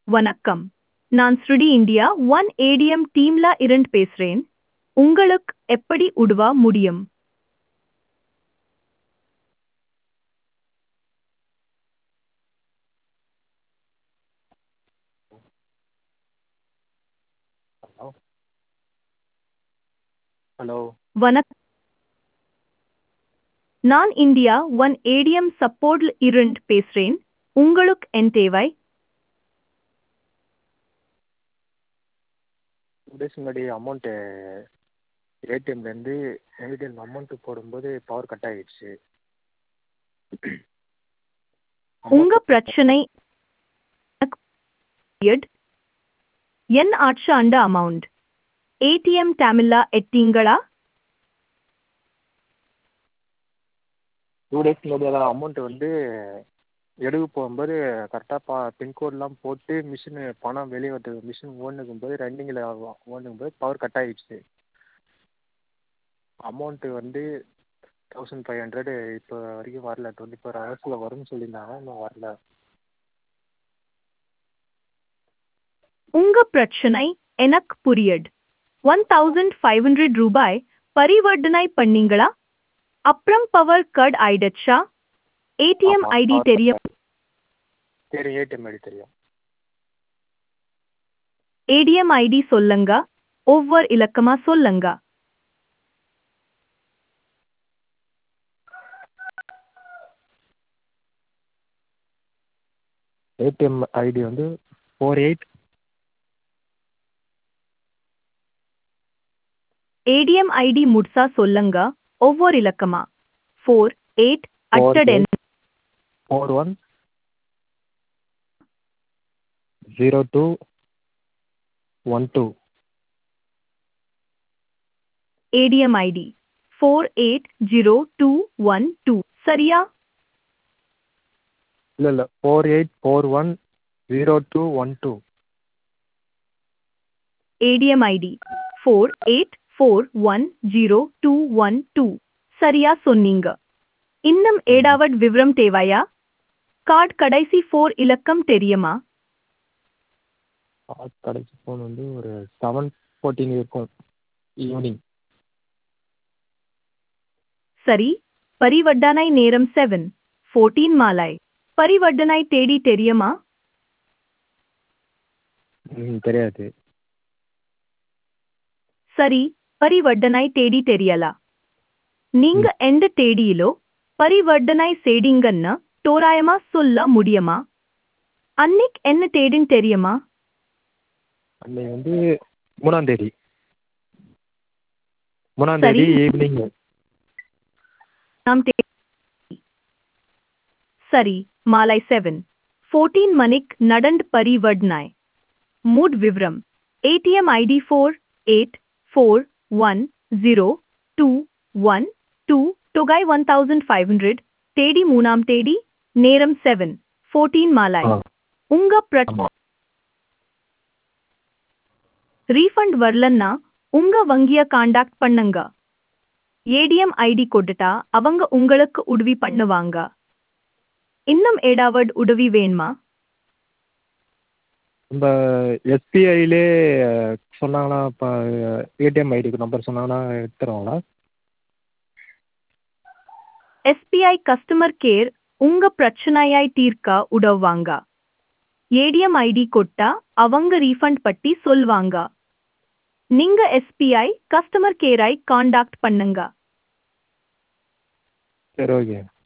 வணக்கம் நான் ஸ்ருடி இந்தியா ஒன் ஏடிஎம் டீம்ல இருந்து பேசுறேன் உங்களுக்கு எப்படி உதவ முடியும் ஹலோ ஹலோ வணக்கம் நான் இந்தியா ஒன் ஏடிஎம் சப்போர்ட்ல இருந்து பேசுறேன் உங்களுக்கு என் தேவை டூ டேஸ் முன்னாடி அமௌண்ட்டு ஏடிஎம்லேருந்து ஏடிஎம் அமௌண்ட்டு போடும்போது பவர் கட் ஆகிடுச்சு உங்க பிரச்சனை என் ஆட்சி அந்த அமௌண்ட் ஏடிஎம் தமிழா எட்டீங்களா டூ டேஸ் முன்னாடி அதான் அமௌண்ட்டு வந்து எடுக்க போகும்போது கரெக்டாக பா பின்கோட்லாம் போட்டு மிஷினு பணம் வெளியே வருது மிஷின் ஓடுனுக்கும்போது ரன்னிங்கில் ஓடுனுக்கும்போது பவர் கட் ஆகிடுச்சு அமௌண்ட்டு வந்து தௌசண்ட் ஃபைவ் ஹண்ட்ரடு இப்போ வரைக்கும் வரல டுவெண்ட்டி ஃபோர் ஹவர்ஸில் வரும்னு சொல்லியிருந்தாங்க இன்னும் வரல உங்க பிரச்சனை எனக்கு புரியுது ஒன் தௌசண்ட் ஃபைவ் ஹண்ட்ரட் ரூபாய் பரிவர்த்தனை பண்ணீங்களா அப்புறம் பவர் கட் ஆயிடுச்சா ஏடிஎம் ஆமா, ஐடி power தெரியும் சரி ஏடிஎம் ஐடி தெரியும் ஏடிஎம் ஐடி சொல்லுங்க ஒவ்வொரு இலக்கமா சொல்லுங்க ஏடிஎம் ஐடி வந்து ஃபோர் எயிட் ஏடிஎம் ஐடி முட்சா சொல்லுங்க ஒவ்வொரு இலக்கமா ஃபோர் எயிட் அட்டட் என் four one zero two one two ATM ID four eight zero two one two சரியா இல்லை இல்லை four eight four one zero two one two ATM ID four eight four one zero two one two சரியா சொன்னீங்க இன்னும் ஏடாவட் விவரம் தேவையா card கடைசி four இலக்கம் தெரியுமா கார்டு கடைசி ஃபோன் வந்து ஒரு செவன் ஃபோர்டீன் இருக்கும் ஈவினிங் சரி பரிவர்த்தனை நேரம் செவன் ஃபோர்டீன் மாலை பரிவர்த்தனை தேடி தெரியுமா ம் தெரியாது சரி பரிவர்த்தனை தேடி தெரியல நீங்க எந்த தேதியிலோ பரிவர்த்தனை செய்தீங்கன்னு தோராயமா சொல்ல முடியுமா அன்னைக்கு என்ன தேதின்னு தெரியுமா அன்னைக்கு வந்து மூணாம் தேதி மூணாம் சரி. தேதி ஈவினிங் நாம் தே சரி மாலை செவன் ஃபோர்டீன் மணிக்கு நடந்து பரிவர்த்தனை மூட் விவரம் ATM ID four eight four one zero two one two தொகை ஒன் தௌசண்ட் ஃபைவ் ஹண்ட்ரட் தேதி மூணாம் தேதி நேரம் செவன் ஃபோர்டீன் மாலை ஆ உங்க பிரச்ச ஆமாம் ரீஃபண்ட் வரலன்னா உங்க வங்கிய காண்டாக்ட் பண்ணுங்க ஏடிஎம் ஐடி கொடுத்தா அவங்க உங்களுக்கு உதவி பண்ணுவாங்க இன்னும் ஏடாவது உதவி வேணுமா நம்ம எஸ்பிஐலே சொன்னாங்கன்னா இப்போ ஏடிஎம் ஐடிக்கு நம்பர் சொன்னாங்கன்னா எடுத்துருவாங்களா எஸ்பிஐ கஸ்டமர் கேர் உங்க பிரச்சனையாய் தீர்க்க உதவுவாங்க ஏடிஎம் ஐடி கொட்டா அவங்க ரீஃபண்ட் பத்தி சொல்வாங்க நீங்க எஸ்பிஐ கஸ்டமர் கேரை காண்டாக்ட் பண்ணுங்க சரி ஓகே